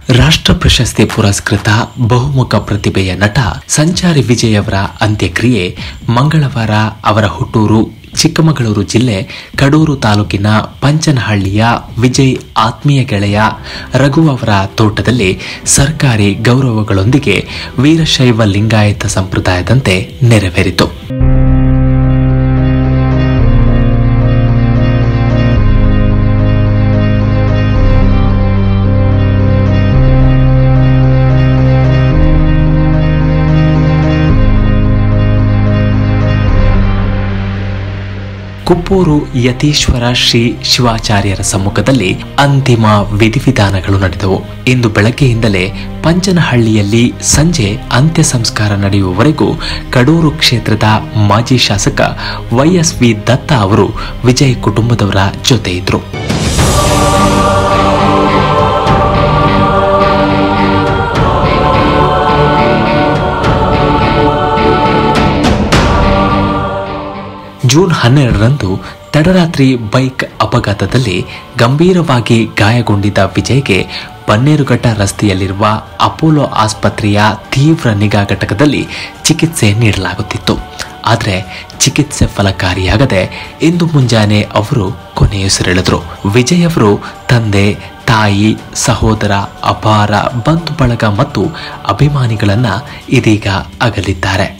ರಾಷ್ಟ್ರ ಪ್ರಶಸ್ತಿ ಪುರಸ್ಕೃತ ಬಹುಮುಖ ಪ್ರತಿಭೆಯ ನಟ ಸಂಚಾರಿ ವಿಜಯ್ ಅವರ ಅಂತ್ಯಕ್ರಿಯೆ ಮಂಗಳವಾರ ಅವರ ಹುಟ್ಟೂರು ಚಿಕ್ಕಮಗಳೂರು ಜಿಲ್ಲೆ ಕಡೂರು ತಾಲೂಕಿನ ಪಂಚನಹಳ್ಳಿಯ ವಿಜಯ್ ಆತ್ಮೀಯ ಗೆಳೆಯ ರಘು ಅವರ ತೋಟದಲ್ಲಿ ಸರ್ಕಾರಿ ಗೌರವಗಳೊಂದಿಗೆ ವೀರಶೈವ ಲಿಂಗಾಯತ ಸಂಪ್ರದಾಯದಂತೆ ನೆರವೇರಿತು ಕುಪ್ಪೂರು ಯತೀಶ್ವರ ಶ್ರೀ ಶಿವಾಚಾರ್ಯರ ಸಮ್ಮುಖದಲ್ಲಿ ಅಂತಿಮ ವಿಧಿವಿಧಾನಗಳು ನಡೆದವು ಇಂದು ಬೆಳಗ್ಗೆಯಿಂದಲೇ ಪಂಚನಹಳ್ಳಿಯಲ್ಲಿ ಸಂಜೆ ಅಂತ್ಯ ಸಂಸ್ಕಾರ ನಡೆಯುವವರೆಗೂ ಕಡೂರು ಕ್ಷೇತ್ರದ ಮಾಜಿ ಶಾಸಕ ವೈಎಸ್ವಿ ದತ್ತ ಅವರು ವಿಜಯ್ ಕುಟುಂಬದವರ ಜೊತೆ ಇದ್ರು ಜೂನ್ ಹನ್ನೆರಡರಂದು ತಡರಾತ್ರಿ ಬೈಕ್ ಅಪಘಾತದಲ್ಲಿ ಗಂಭೀರವಾಗಿ ಗಾಯಗೊಂಡಿದ್ದ ವಿಜಯ್ಗೆ ಬನ್ನೇರುಘಟ್ಟ ರಸ್ತೆಯಲ್ಲಿರುವ ಅಪೋಲೋ ಆಸ್ಪತ್ರೆಯ ತೀವ್ರ ನಿಗಾ ಘಟಕದಲ್ಲಿ ಚಿಕಿತ್ಸೆ ನೀಡಲಾಗುತ್ತಿತ್ತು ಆದರೆ ಚಿಕಿತ್ಸೆ ಫಲಕಾರಿಯಾಗದೆ ಇಂದು ಮುಂಜಾನೆ ಅವರು ಕೊನೆಯುಸಿರೆಳೆದರು ವಿಜಯ್ ಅವರು ತಂದೆ ತಾಯಿ ಸಹೋದರ ಅಪಾರ ಬಂಧು ಬಳಗ ಮತ್ತು ಅಭಿಮಾನಿಗಳನ್ನ ಇದೀಗ ಅಗಲಿದ್ದಾರೆ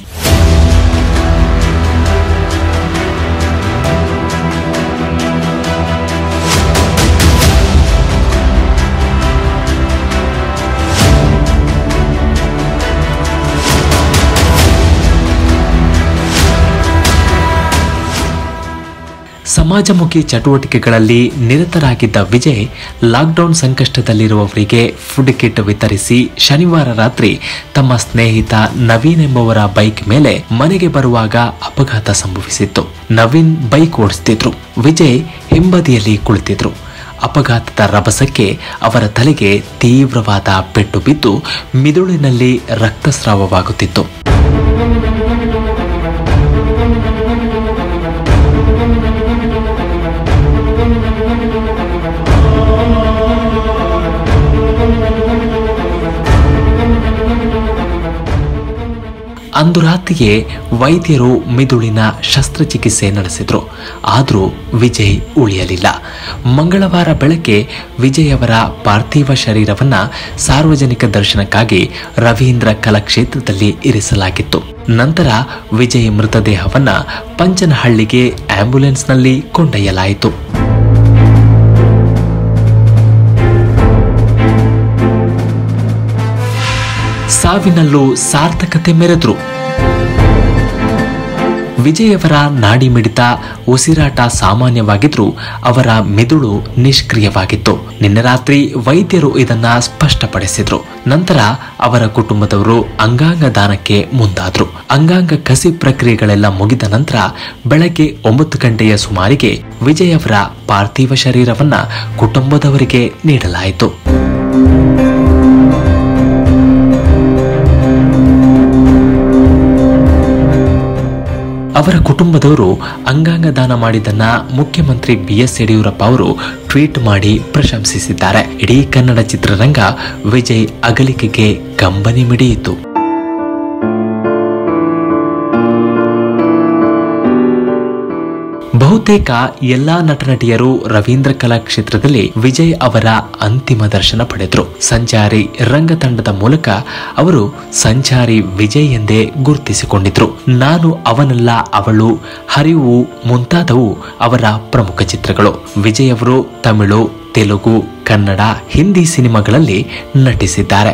ಸಮಾಜಮುಖಿ ಚಟುವಟಿಕೆಗಳಲ್ಲಿ ನಿರತರಾಗಿದ್ದ ವಿಜಯ್ ಲಾಕ್ಡೌನ್ ಸಂಕಷ್ಟದಲ್ಲಿರುವವರಿಗೆ ಫುಡ್ ಕಿಟ್ ವಿತರಿಸಿ ಶನಿವಾರ ರಾತ್ರಿ ತಮ್ಮ ಸ್ನೇಹಿತ ನವೀನ್ ಎಂಬುವರ ಬೈಕ್ ಮೇಲೆ ಮನೆಗೆ ಬರುವಾಗ ಅಪಘಾತ ಸಂಭವಿಸಿತ್ತು ನವೀನ್ ಬೈಕ್ ಓಡಿಸ್ತಿದ್ರು ವಿಜಯ್ ಹಿಂಬದಿಯಲ್ಲಿ ಕುಳಿತಿದ್ರು ಅಪಘಾತದ ರಭಸಕ್ಕೆ ಅವರ ತಲೆಗೆ ತೀವ್ರವಾದ ಪೆಟ್ಟು ಬಿದ್ದು ಮಿದುಳಿನಲ್ಲಿ ರಕ್ತಸ್ರಾವವಾಗುತ್ತಿತ್ತು ಅಂದು ರಾತ್ರಿಯೇ ವೈದ್ಯರು ಮಿದುಳಿನ ಶಸ್ತ್ರಚಿಕಿತ್ಸೆ ನಡೆಸಿದ್ರು ಆದರೂ ವಿಜಯ್ ಉಳಿಯಲಿಲ್ಲ ಮಂಗಳವಾರ ಬೆಳಗ್ಗೆ ವಿಜಯ್ ಅವರ ಪಾರ್ಥಿವ ಶರೀರವನ್ನ ಸಾರ್ವಜನಿಕ ದರ್ಶನಕ್ಕಾಗಿ ರವೀಂದ್ರ ಕಲಾಕ್ಷೇತ್ರದಲ್ಲಿ ಇರಿಸಲಾಗಿತ್ತು ನಂತರ ವಿಜಯ್ ಮೃತದೇಹವನ್ನ ಪಂಚನಹಳ್ಳಿಗೆ ಆಂಬ್ಯುಲೆನ್ಸ್ನಲ್ಲಿ ಕೊಂಡೊಯ್ಯಲಾಯಿತು ಸಾವಿನಲ್ಲೂ ಸಾರ್ಥಕತೆ ಮೆರೆದ್ರು ವಿಜಯವರ ನಾಡಿ ಮಿಡಿತ ಉಸಿರಾಟ ಸಾಮಾನ್ಯವಾಗಿದ್ರೂ ಅವರ ಮೆದುಳು ನಿಷ್ಕ್ರಿಯವಾಗಿತ್ತು ನಿನ್ನೆ ರಾತ್ರಿ ವೈದ್ಯರು ಇದನ್ನ ಸ್ಪಷ್ಟಪಡಿಸಿದ್ರು ನಂತರ ಅವರ ಕುಟುಂಬದವರು ಅಂಗಾಂಗ ದಾನಕ್ಕೆ ಮುಂದಾದ್ರು ಅಂಗಾಂಗ ಕಸಿ ಪ್ರಕ್ರಿಯೆಗಳೆಲ್ಲ ಮುಗಿದ ನಂತರ ಬೆಳಗ್ಗೆ ಒಂಬತ್ತು ಗಂಟೆಯ ಸುಮಾರಿಗೆ ವಿಜಯ್ ಅವರ ಪಾರ್ಥಿವ ಶರೀರವನ್ನ ಕುಟುಂಬದವರಿಗೆ ನೀಡಲಾಯಿತು ಅವರ ಕುಟುಂಬದವರು ಅಂಗಾಂಗ ದಾನ ಮಾಡಿದ್ದನ್ನ ಮುಖ್ಯಮಂತ್ರಿ ಬಿ ಎಸ್ ಯಡಿಯೂರಪ್ಪ ಅವರು ಟ್ವೀಟ್ ಮಾಡಿ ಪ್ರಶಂಸಿಸಿದ್ದಾರೆ ಇಡೀ ಕನ್ನಡ ಚಿತ್ರರಂಗ ವಿಜಯ್ ಅಗಲಿಕೆಗೆ ಕಂಬನಿ ಮಿಡಿಯಿತು ಬಹುತೇಕ ಎಲ್ಲಾ ನಟನಟಿಯರು ರವೀಂದ್ರ ಕಲಾ ಕ್ಷೇತ್ರದಲ್ಲಿ ವಿಜಯ್ ಅವರ ಅಂತಿಮ ದರ್ಶನ ಪಡೆದರು ಸಂಚಾರಿ ರಂಗತಂಡದ ಮೂಲಕ ಅವರು ಸಂಚಾರಿ ವಿಜಯ್ ಎಂದೇ ಗುರುತಿಸಿಕೊಂಡಿದ್ರು ನಾನು ಅವನಲ್ಲ ಅವಳು ಹರಿವು ಮುಂತಾದವು ಅವರ ಪ್ರಮುಖ ಚಿತ್ರಗಳು ವಿಜಯ್ ಅವರು ತಮಿಳು ತೆಲುಗು ಕನ್ನಡ ಹಿಂದಿ ಸಿನಿಮಾಗಳಲ್ಲಿ ನಟಿಸಿದ್ದಾರೆ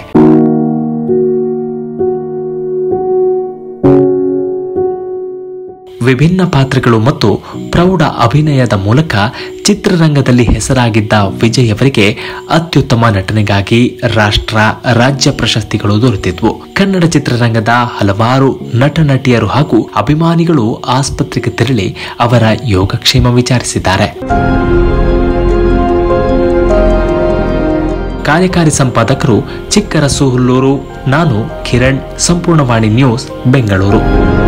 ವಿಭಿನ್ನ ಪಾತ್ರಗಳು ಮತ್ತು ಪ್ರೌಢ ಅಭಿನಯದ ಮೂಲಕ ಚಿತ್ರರಂಗದಲ್ಲಿ ಹೆಸರಾಗಿದ್ದ ವಿಜಯ್ ಅವರಿಗೆ ಅತ್ಯುತ್ತಮ ನಟನೆಗಾಗಿ ರಾಷ್ಟ್ರ ರಾಜ್ಯ ಪ್ರಶಸ್ತಿಗಳು ದೊರೆತಿದ್ವು ಕನ್ನಡ ಚಿತ್ರರಂಗದ ಹಲವಾರು ನಟ ನಟಿಯರು ಹಾಗೂ ಅಭಿಮಾನಿಗಳು ಆಸ್ಪತ್ರೆಗೆ ತೆರಳಿ ಅವರ ಯೋಗಕ್ಷೇಮ ವಿಚಾರಿಸಿದ್ದಾರೆ ಕಾರ್ಯಕಾರಿ ಸಂಪಾದಕರು ಚಿಕ್ಕರಸು ಹುಲ್ಲೂರು ನಾನು ಕಿರಣ್ ಸಂಪೂರ್ಣವಾಣಿ ನ್ಯೂಸ್ ಬೆಂಗಳೂರು